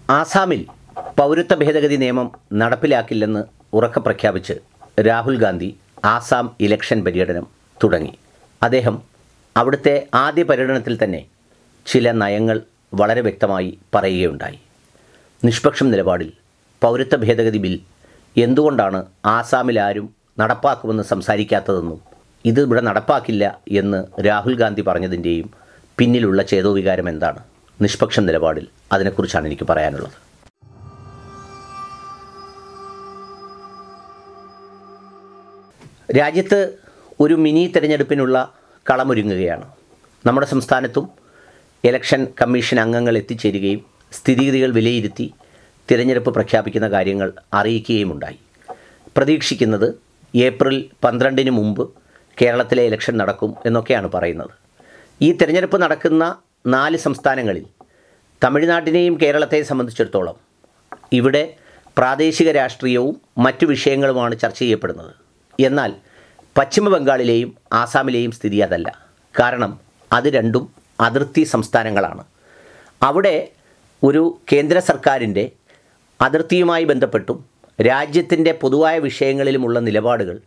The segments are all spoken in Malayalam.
ആസാമിൽ പൗരത്വ ഭേദഗതി നിയമം നടപ്പിലാക്കില്ലെന്ന് ഉറക്കെ പ്രഖ്യാപിച്ച് രാഹുൽ ഗാന്ധി ആസാം ഇലക്ഷൻ പര്യടനം തുടങ്ങി അദ്ദേഹം അവിടുത്തെ ആദ്യ പര്യടനത്തിൽ തന്നെ ചില നയങ്ങൾ വളരെ വ്യക്തമായി പറയുകയുണ്ടായി നിഷ്പക്ഷം നിലപാടിൽ പൗരത്വ ഭേദഗതി ബിൽ എന്തുകൊണ്ടാണ് ആസാമിൽ ആരും നടപ്പാക്കുമെന്ന് സംസാരിക്കാത്തതെന്നും ഇത് ഇവിടെ നടപ്പാക്കില്ല എന്ന് രാഹുൽ ഗാന്ധി പറഞ്ഞതിൻ്റെയും പിന്നിലുള്ള ചേതോവികാരം എന്താണ് നിഷ്പക്ഷം നിലപാടിൽ അതിനെക്കുറിച്ചാണ് എനിക്ക് പറയാനുള്ളത് രാജ്യത്ത് ഒരു മിനി തെരഞ്ഞെടുപ്പിനുള്ള കളമൊരുങ്ങുകയാണ് നമ്മുടെ സംസ്ഥാനത്തും ഇലക്ഷൻ കമ്മീഷൻ അംഗങ്ങൾ എത്തിച്ചേരുകയും സ്ഥിതിഗതികൾ വിലയിരുത്തി തിരഞ്ഞെടുപ്പ് പ്രഖ്യാപിക്കുന്ന കാര്യങ്ങൾ അറിയിക്കുകയുമുണ്ടായി പ്രതീക്ഷിക്കുന്നത് ഏപ്രിൽ പന്ത്രണ്ടിന് മുമ്പ് കേരളത്തിലെ ഇലക്ഷൻ നടക്കും എന്നൊക്കെയാണ് പറയുന്നത് ഈ തിരഞ്ഞെടുപ്പ് നടക്കുന്ന നാല് സംസ്ഥാനങ്ങളിൽ തമിഴ്നാട്ടിനെയും കേരളത്തെയും സംബന്ധിച്ചിടത്തോളം ഇവിടെ പ്രാദേശിക രാഷ്ട്രീയവും മറ്റു വിഷയങ്ങളുമാണ് ചർച്ച ചെയ്യപ്പെടുന്നത് എന്നാൽ പശ്ചിമ ബംഗാളിലെയും ആസാമിലെയും സ്ഥിതി അതല്ല കാരണം അത് രണ്ടും അതിർത്തി സംസ്ഥാനങ്ങളാണ് അവിടെ ഒരു കേന്ദ്ര സർക്കാരിൻ്റെ അതിർത്തിയുമായി ബന്ധപ്പെട്ടും രാജ്യത്തിൻ്റെ പൊതുവായ വിഷയങ്ങളിലുമുള്ള നിലപാടുകൾ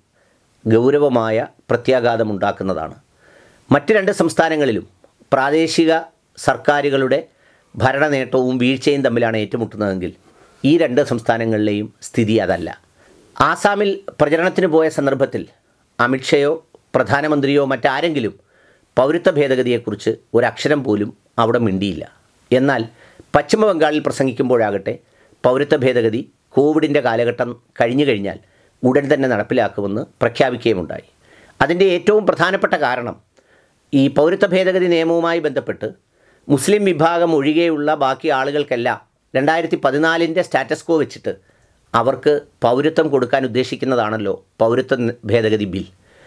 ഗൗരവമായ പ്രത്യാഘാതമുണ്ടാക്കുന്നതാണ് മറ്റ് രണ്ട് സംസ്ഥാനങ്ങളിലും പ്രാദേശിക സർക്കാരുകളുടെ ഭരണ നേട്ടവും വീഴ്ചയും തമ്മിലാണ് ഏറ്റുമുട്ടുന്നതെങ്കിൽ ഈ രണ്ട് സംസ്ഥാനങ്ങളിലെയും സ്ഥിതി അതല്ല ആസാമിൽ പ്രചരണത്തിന് പോയ സന്ദർഭത്തിൽ അമിത്ഷയോ പ്രധാനമന്ത്രിയോ മറ്റാരെങ്കിലും പൗരത്വ ഭേദഗതിയെക്കുറിച്ച് ഒരക്ഷരം പോലും അവിടെ മിണ്ടിയില്ല എന്നാൽ പശ്ചിമ ബംഗാളിൽ പ്രസംഗിക്കുമ്പോഴാകട്ടെ പൗരത്വ ഭേദഗതി കോവിഡിൻ്റെ കാലഘട്ടം കഴിഞ്ഞു കഴിഞ്ഞാൽ ഉടൻ തന്നെ നടപ്പിലാക്കുമെന്ന് പ്രഖ്യാപിക്കുകയുമുണ്ടായി അതിൻ്റെ ഏറ്റവും പ്രധാനപ്പെട്ട കാരണം ഈ പൗരത്വ ഭേദഗതി നിയമവുമായി ബന്ധപ്പെട്ട് മുസ്ലിം വിഭാഗം ഒഴികെയുള്ള ബാക്കി ആളുകൾക്കെല്ലാം രണ്ടായിരത്തി പതിനാലിൻ്റെ സ്റ്റാറ്റസ് കോ വെച്ചിട്ട് അവർക്ക് പൗരത്വം കൊടുക്കാൻ ഉദ്ദേശിക്കുന്നതാണല്ലോ പൗരത്വ ന- ഭേദഗതി ബിൽ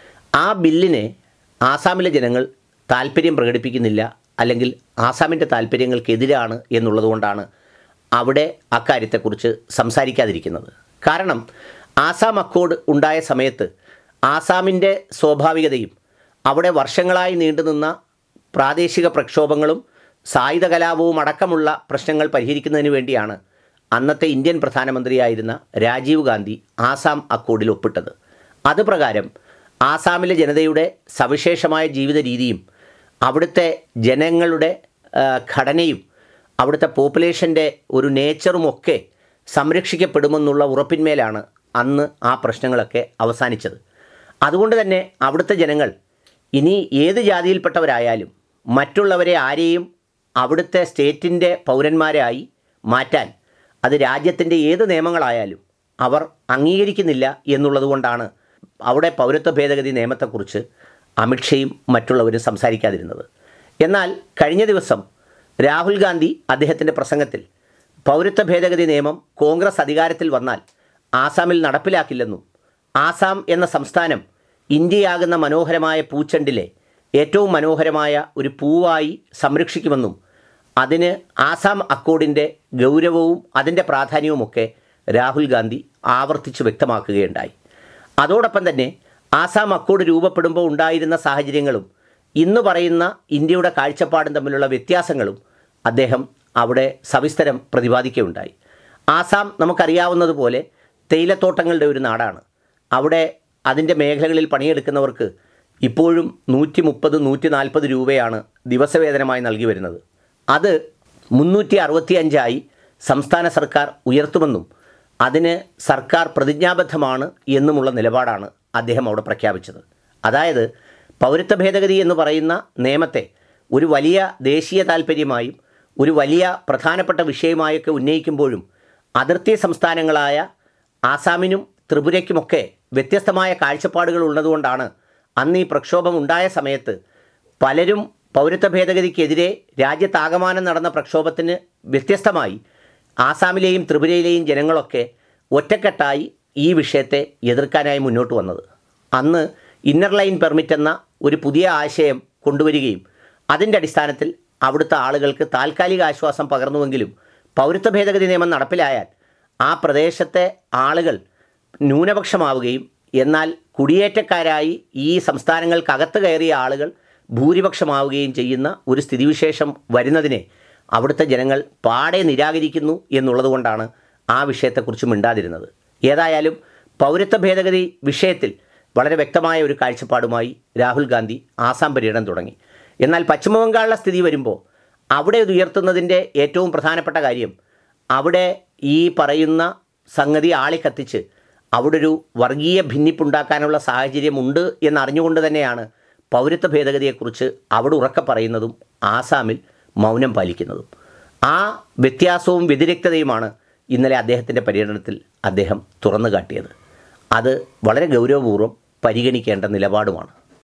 ആ ബില്ലിനെ ആസാമിലെ ജനങ്ങൾ താല്പര്യം പ്രകടിപ്പിക്കുന്നില്ല അല്ലെങ്കിൽ ആസാമിൻ്റെ താല്പര്യങ്ങൾക്കെതിരാണ് എന്നുള്ളതുകൊണ്ടാണ് അവിടെ അക്കാര്യത്തെക്കുറിച്ച് സംസാരിക്കാതിരിക്കുന്നത് കാരണം ആസാം അക്കോഡ് ഉണ്ടായ സമയത്ത് ആസാമിൻ്റെ സ്വാഭാവികതയും അവിടെ വർഷങ്ങളായി നീണ്ടുനിന്ന പ്രാദേശിക പ്രക്ഷോഭങ്ങളും സായുധ കലാപവും അടക്കമുള്ള പ്രശ്നങ്ങൾ പരിഹരിക്കുന്നതിന് വേണ്ടിയാണ് അന്നത്തെ ഇന്ത്യൻ പ്രധാനമന്ത്രിയായിരുന്ന രാജീവ് ഗാന്ധി ആസാം അക്കോഡിൽ ഒപ്പിട്ടത് അതുപ്രകാരം ആസാമിലെ ജനതയുടെ സവിശേഷമായ ജീവിത രീതിയും അവിടുത്തെ ജനങ്ങളുടെ ആ, ഘടനയും അവിടുത്തെ പോപ്പുലേഷൻ്റെ ഒരു നേച്ചറുമൊക്കെ സംരക്ഷിക്കപ്പെടുമെന്നുള്ള ഉറപ്പിന്മേലാണ് അന്ന് ആ പ്രശ്നങ്ങളൊക്കെ അവസാനിച്ചത് അതുകൊണ്ട് തന്നെ അവിടുത്തെ ജനങ്ങൾ ഇനി ഏത് ജാതിയിൽപ്പെട്ടവരായാലും മറ്റുള്ളവരെ ആരെയും അവിടുത്തെ സ്റ്റേറ്റിൻ്റെ പൗരന്മാരായി മാറ്റാൻ അത് രാജ്യത്തിൻ്റെ ഏത് നിയമങ്ങളായാലും അവർ അംഗീകരിക്കുന്നില്ല എന്നുള്ളതുകൊണ്ടാണ് അവിടെ പൗരത്വ ഭേദഗതി നിയമത്തെക്കുറിച്ച് അമിത്ഷയും മറ്റുള്ളവരും സംസാരിക്കാതിരുന്നത് എന്നാൽ കഴിഞ്ഞ ദിവസം രാഹുൽ ഗാന്ധി അദ്ദേഹത്തിൻ്റെ പ്രസംഗത്തിൽ പൗരത്വ ഭേദഗതി നിയമം കോൺഗ്രസ് അധികാരത്തിൽ വന്നാൽ ആസാമിൽ നടപ്പിലാക്കില്ലെന്നും ആസാം എന്ന സംസ്ഥാനം ഇന്ത്യയാകുന്ന മനോഹരമായ പൂച്ചെണ്ടിലെ ഏറ്റവും മനോഹരമായ ഒരു പൂവായി സംരക്ഷിക്കുമെന്നും അതിന് ആസാം അക്കോഡിൻ്റെ ഗൗരവവും അതിൻ്റെ പ്രാധാന്യവുമൊക്കെ രാഹുൽ ഗാന്ധി ആവർത്തിച്ച് വ്യക്തമാക്കുകയുണ്ടായി അതോടൊപ്പം തന്നെ ആസാം അക്കോഡ് രൂപപ്പെടുമ്പോൾ ഉണ്ടായിരുന്ന സാഹചര്യങ്ങളും ഇന്ന് പറയുന്ന ഇന്ത്യയുടെ കാഴ്ചപ്പാടും തമ്മിലുള്ള വ്യത്യാസങ്ങളും അദ്ദേഹം അവിടെ സവിസ്തരം പ്രതിപാദിക്കുകയുണ്ടായി ആസാം നമുക്കറിയാവുന്നതുപോലെ തേയിലത്തോട്ടങ്ങളുടെ ഒരു നാടാണ് അവിടെ അതിൻ്റെ മേഖലകളിൽ പണിയെടുക്കുന്നവർക്ക് ഇപ്പോഴും നൂറ്റി മുപ്പത് നൂറ്റി നാൽപ്പത് രൂപയാണ് ദിവസവേതനമായി നൽകി വരുന്നത് അത് മുന്നൂറ്റി അറുപത്തി അഞ്ചായി സംസ്ഥാന സർക്കാർ ഉയർത്തുമെന്നും അതിന് സർക്കാർ പ്രതിജ്ഞാബദ്ധമാണ് എന്നുമുള്ള നിലപാടാണ് അദ്ദേഹം അവിടെ പ്രഖ്യാപിച്ചത് അതായത് പൗരത്വ ഭേദഗതി എന്ന് പറയുന്ന നിയമത്തെ ഒരു വലിയ ദേശീയ താല്പര്യമായും ഒരു വലിയ പ്രധാനപ്പെട്ട വിഷയമായൊക്കെ ഉന്നയിക്കുമ്പോഴും അതിർത്തി സംസ്ഥാനങ്ങളായ ആസാമിനും ത്രിപുരയ്ക്കുമൊക്കെ വ്യത്യസ്തമായ കാഴ്ചപ്പാടുകൾ ഉള്ളതുകൊണ്ടാണ് അന്ന് ഈ പ്രക്ഷോഭം ഉണ്ടായ സമയത്ത് പലരും പൗരത്വ ഭേദഗതിക്കെതിരെ രാജ്യത്താകമാനം നടന്ന പ്രക്ഷോഭത്തിന് വ്യത്യസ്തമായി ആസാമിലെയും ത്രിപുരയിലെയും ജനങ്ങളൊക്കെ ഒറ്റക്കെട്ടായി ഈ വിഷയത്തെ എതിർക്കാനായി മുന്നോട്ട് വന്നത് അന്ന് ഇന്നർ ലൈൻ പെർമിറ്റ് എന്ന ഒരു പുതിയ ആശയം കൊണ്ടുവരികയും അതിൻ്റെ അടിസ്ഥാനത്തിൽ അവിടുത്തെ ആളുകൾക്ക് താൽക്കാലിക ആശ്വാസം പകർന്നുവെങ്കിലും പൗരത്വ ഭേദഗതി നിയമം നടപ്പിലായാൽ ആ പ്രദേശത്തെ ആളുകൾ ന്യൂനപക്ഷമാവുകയും എന്നാൽ കുടിയേറ്റക്കാരായി ഈ സംസ്ഥാനങ്ങൾക്കകത്ത് കയറിയ ആളുകൾ ഭൂരിപക്ഷമാവുകയും ചെയ്യുന്ന ഒരു സ്ഥിതിവിശേഷം വരുന്നതിനെ അവിടുത്തെ ജനങ്ങൾ പാടെ നിരാകരിക്കുന്നു എന്നുള്ളതുകൊണ്ടാണ് ആ വിഷയത്തെക്കുറിച്ച് മിണ്ടാതിരുന്നത് ഏതായാലും പൗരത്വ ഭേദഗതി വിഷയത്തിൽ വളരെ വ്യക്തമായ ഒരു കാഴ്ചപ്പാടുമായി രാഹുൽ ഗാന്ധി ആസാം പര്യടനം തുടങ്ങി എന്നാൽ പശ്ചിമബംഗാളിലെ സ്ഥിതി വരുമ്പോൾ അവിടെ ഇത് ഉയർത്തുന്നതിൻ്റെ ഏറ്റവും പ്രധാനപ്പെട്ട കാര്യം അവിടെ ഈ പറയുന്ന സംഗതി ആളിക്കത്തിച്ച് അവിടെ ഒരു വർഗീയ ഭിന്നിപ്പുണ്ടാക്കാനുള്ള സാഹചര്യമുണ്ട് എന്നറിഞ്ഞുകൊണ്ട് തന്നെയാണ് പൗരത്വ ഭേദഗതിയെക്കുറിച്ച് അവിടെ ഉറക്കെ പറയുന്നതും ആസാമിൽ മൗനം പാലിക്കുന്നതും ആ വ്യത്യാസവും വ്യതിരിക്തതയുമാണ് ഇന്നലെ അദ്ദേഹത്തിൻ്റെ പര്യടനത്തിൽ അദ്ദേഹം തുറന്നു കാട്ടിയത് അത് വളരെ ഗൗരവപൂർവ്വം പരിഗണിക്കേണ്ട നിലപാടുമാണ്